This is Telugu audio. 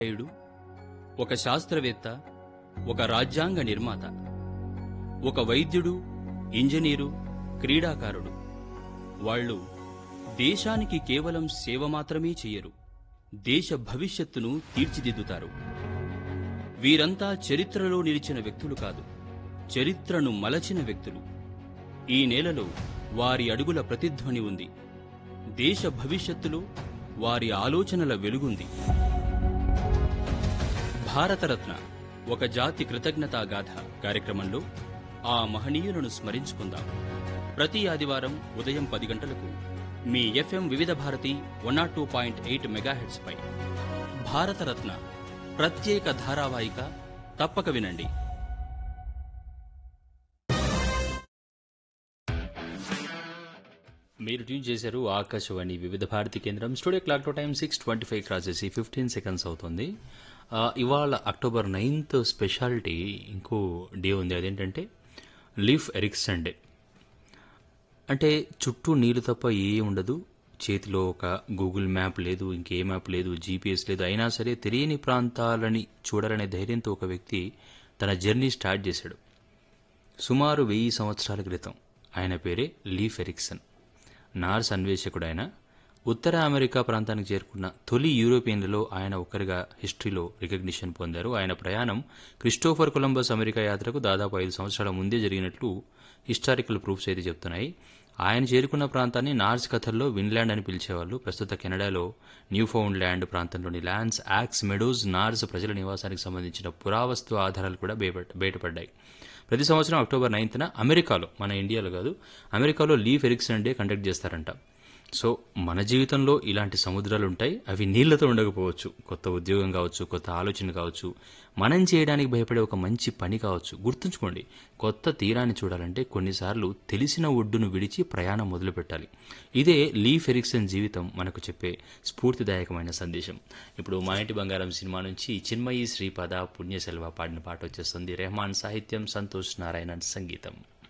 నాయుడు ఒక శాస్త్రవేత్త ఒక రాజ్యాంగ నిర్మాత ఒక వైద్యుడు ఇంజనీరు క్రీడాకారుడు వాళ్ళు దేశానికి కేవలం సేవ మాత్రమే చెయ్యరు దేశ భవిష్యత్తును తీర్చిదిద్దుతారు వీరంతా చరిత్రలో నిలిచిన వ్యక్తులు కాదు చరిత్రను మలచిన వ్యక్తులు ఈ నేలలో వారి అడుగుల ప్రతిధ్వని ఉంది దేశ భవిష్యత్తులో వారి ఆలోచనల వెలుగుంది భారతరత్న ఒక జాతి కృతజ్ఞతా గాథ కార్యక్రమంలో ఆ మహనీయులను స్మరించుకుందాం ప్రతి ఆదివారం ఉదయం పది గంటలకు మీ FM Vividh Bharati one nought two point eight megahertz పై భారతరత్న ప్రత్యేక ధారావాహిక తప్పక వినండి మీరు ట్యూన్ చేశారు ఆకాశవాణి వివిధ భారతి కేంద్రం studio clock time six twenty five cross చేసి ఫిఫ్టీన్ సెకండ్స్ అవుతుంది ఆ, ఇవాళ అక్టోబర్ నైన్త్ స్పెషాలిటీ ఇంకో డే ఉంది అదేంటంటే లీఫ్ ఎరిక్సన్ డే అంటే చుట్టూ నీళ్లు తప్ప ఏ ఉండదు చేతిలో ఒక గూగుల్ మ్యాప్ లేదు ఇంకే మ్యాప్ లేదు జీపీఎస్ లేదు అయినా సరే తెలియని ప్రాంతాలని చూడాలనే ధైర్యంతో ఒక వ్యక్తి తన జర్నీ స్టార్ట్ చేశాడు సుమారు వెయ్యి సంవత్సరాల క్రితం ఆయన పేరే లీఫ్ ఎరిక్సన్ నార్స్ అన్వేషకుడు ఆయన ఉత్తర అమెరికా ప్రాంతానికి చేరుకున్న తొలి యూరోపియన్లలో ఆయన ఒకరిగా హిస్టరీలో రికగ్నిషన్ పొందారు ఆయన ప్రయాణం క్రిస్టోఫర్ కొలంబస్ అమెరికా యాత్రకు దాదాపు ఐదు సంవత్సరాల ముందే జరిగినట్లు హిస్టారికల్ ప్రూఫ్స్ అయితే చెప్తున్నాయి ఆయన చేరుకున్న ప్రాంతాన్ని నార్స్ కథల్లో విన్లాండ్ అని పిలిచేవాళ్ళు ప్రస్తుత కెనడాలో న్యూఫౌండ్ ల్యాండ్ ప్రాంతంలోని ల్యాండ్స్ యాక్స్ మెడోస్ నార్స్ ప్రజల నివాసానికి సంబంధించిన పురావస్తు ఆధారాలు కూడా బయట- బయటపడ్డాయి ప్రతి సంవత్సరం అక్టోబర్ నైన్త్న అమెరికాలో మన ఇండియాలో కాదు అమెరికాలో లీఫ్ ఎరిక్సన్ డే కండక్ట్ చేస్తారంట సో మన జీవితంలో ఇలాంటి సముద్రాలు ఉంటాయి అవి నీళ్లతో ఉండకపోవచ్చు కొత్త ఉద్యోగం కావచ్చు కొత్త ఆలోచన కావచ్చు మనం చేయడానికి భయపడే ఒక మంచి పని కావచ్చు గుర్తుంచుకోండి కొత్త తీరాన్ని చూడాలంటే కొన్నిసార్లు తెలిసిన ఒడ్డును విడిచి ప్రయాణం మొదలుపెట్టాలి ఇదే లీఫ్ ఎరిక్సన్ జీవితం మనకు చెప్పే స్ఫూర్తిదాయకమైన సందేశం ఇప్పుడు మా ఇంటి బంగారం సినిమా నుంచి చిన్మయి శ్రీపద పుణ్యసెల్వ పాడిన పాట వచ్చేస్తుంది రెహమాన్ సాహిత్యం సంతోష్ నారాయణన్ సంగీతం